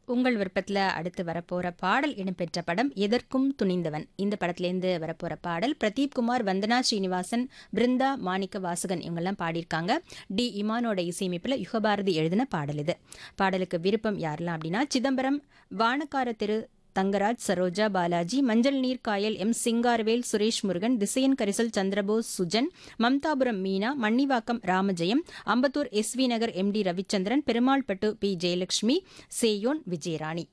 உங்கள் விருப்பத்தில் அடுத்து வரப்போற பாடல் இடம்பெற்ற படம் எதற்கும் துணிந்தவன் இந்த படத்துலேருந்து வரப்போற பாடல் பிரதீப் குமார் வந்தனா ஸ்ரீனிவாசன் பிருந்தா மாணிக்க வாசகன் இவங்கெல்லாம் பாடியிருக்காங்க டி இமானோட இசையமைப்பில் யுகபாரதி எழுதின பாடல் இது பாடலுக்கு விருப்பம் யாரெல்லாம் அப்படின்னா சிதம்பரம் வானக்கார திரு Thangaraj Saroja Balaji Manjal Neer Kayal M Singaravel Suresh Murugan Thisaiyan Karisal Chandrabose Sujan Mamtapuram Meena Mannivakkam Ramajayam Ambattur SV Nagar M D Ravichandran Perumalpattu P Jayalakshmi Seyon Vijayarani